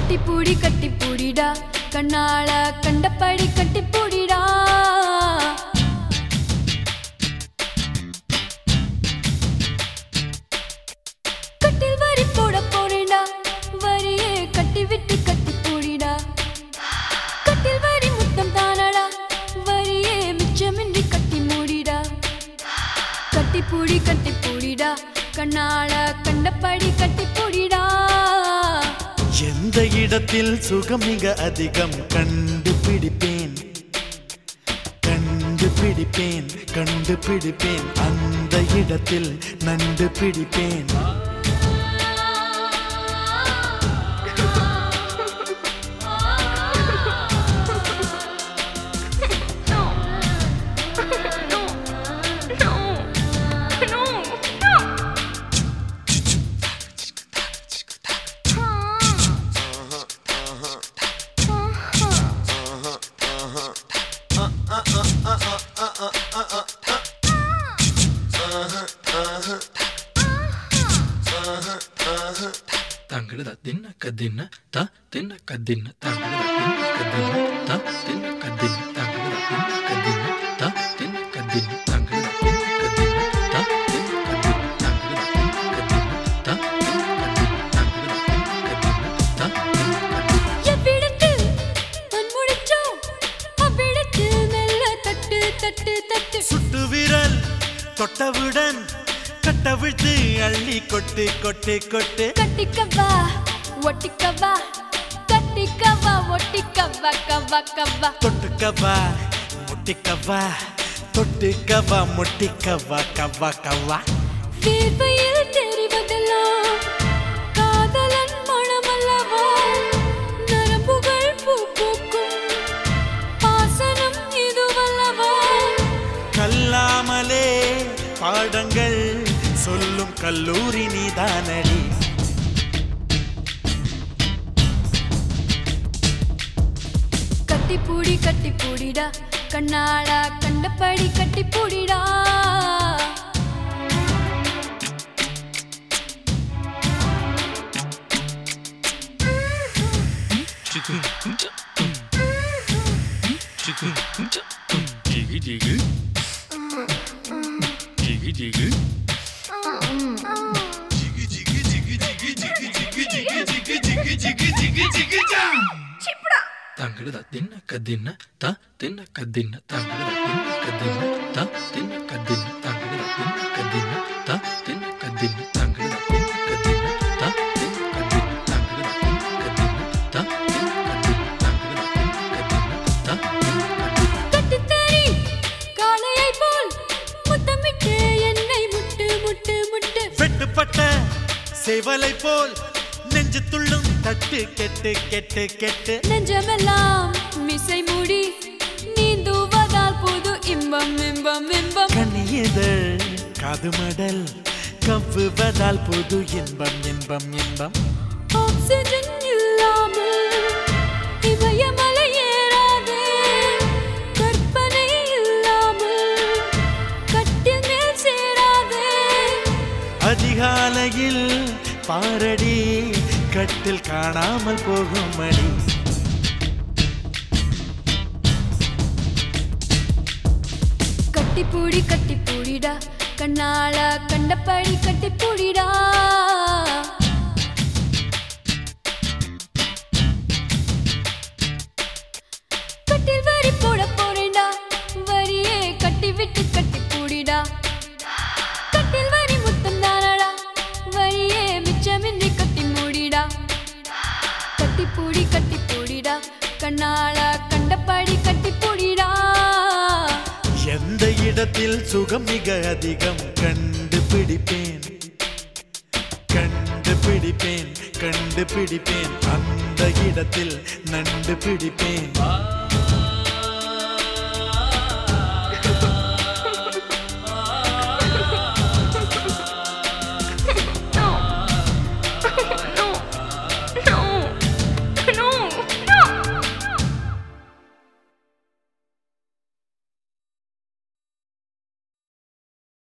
கட்டிப்பூடி கட்டிப்பூடிடா கண்ணால கண்டபடி கட்டிப்பூடிடா கட்டில் வரி போட போறேன்டா வரியே கட்டி விட்டு கட்டிப்பூடிடா கட்டில் வரி முத்தம் தானடா வரியே மிச்சமின்றி கட்டி மூடிடா கட்டிப்பூடி கட்டிப்பூடிடா கண்ணால கண்டபடி கட்டிப்பூடிடா எந்த இடத்தில் சுகம் மிக அதிகம் கண்டுபிடிப்பேன் கண்டுபிடிப்பேன் கண்டுபிடிப்பேன் அந்த இடத்தில் நண்டு பிடிப்பேன் தங்கடத தின்ன கதின்ன த தின்ன கதின்ன தங்கடத தின்ன கதின்ன த தின்ன கதின்ன தங்கடத தின்ன கதின்ன த தின்ன கதின்ன தங்கடத தின்ன கதின்ன த தின்ன கதின்ன தங்கடத தின்ன கதின்ன த தின்ன கதின்ன தங்கடத தின்ன கதின்ன த தின்ன கதின்ன எவ்விடத்தில் மண்முடிச்சோ அவ்விடத்தில் மெல்ல தட்டு தட்டு தட்டு சுட்டு விரல் தொட்டவுடன் கட்டவிழ்த்து அள்ளி கொட்டு கொட்டு கொட்டு கட்டிக்கவா ஒட்டிக்கவா கட்டிக்கவா ஒட்டிக்கவா கவா கவா தொட்டுக்கவா முட்டிக்கவா தொட்டுக்கவா முட்டிக்கவா கவா கவா வேர்வையில் தெரிவதெல்லாம் காதலன் மனமல்லவா நரம்புகள் பூ பூக்கும் பாசனம் இதுவல்லவா கல்லாமலே பாடங்கள் சொல்லும் கல்லூரி நீதானடி கட்டிப்பூடி கட்டிப்பூடிடா கண்ணாளா கண்டபடி கட்டிப்பூடிடா 지금 혼자 지금 혼자 지기지기 지기지기 தங்கடத தின்ன கதின்ன த தின்ன கதின்ன தங்கடத தின்ன கதின்ன த தின்ன கதின்ன தங்கடத தின்ன கதின்ன த தின்ன கதின்ன தங்கடத தின்ன கதின்ன த தின்ன கதின்ன தங்கடத தின்ன கதின்ன த தின்ன கதின்ன தங்கடத தின்ன கதின்ன த தின்ன கதின்ன கட்டுத்தறி காளையை போல் முத்தமிட்டு என்னை முட்டு முட்டு முட்டு வெட்டுப்பட்ட சேவலை போல் நெஞ்சு துள்ளும் தட்டு கெட்டு கெட்டு கெட்டு நெஞ்சமெல்லாம் மிசை மூடி நீந்துவதால் புது இன்பம் இன்பம் இன்பம் கண்ணியதழ் காது மடல் கவ்வுவதால் புது இன்பம் இன்பம் இன்பம் ஆக்சிஜன் இல்லாமல் இமயமலை ஏறாதே கற்பனை இல்லாமல் கட்டில் மேல் சேராதே அதிகாலையில் பாரடி கட்டில் காணாமல் போகும் மணி கட்டிப்பூடி கட்டிப்பூடிடா கண்ணால கண்டபடி கட்டிப்பூடிடா கட்டில் வரி போட போறேன்டா வரியே கட்டி விட்டு கட்டிப்பூடிடா கட்டில் வரி முத்தம் தானடா வரியே மிச்சமின்றி கட்டி மூடிடா கட்டிப்பூடி கட்டிப்பூடிடா கண்ணால கண்டபடி கட்டிப்பூடிடா எந்த இடத்தில் சுகம் மிக அதிகம் கண்டுபிடிப்பேன் கண்டுபிடிப்பேன் கண்டுபிடிப்பேன் அந்த இடத்தில் நண்டு பிடிப்பேன்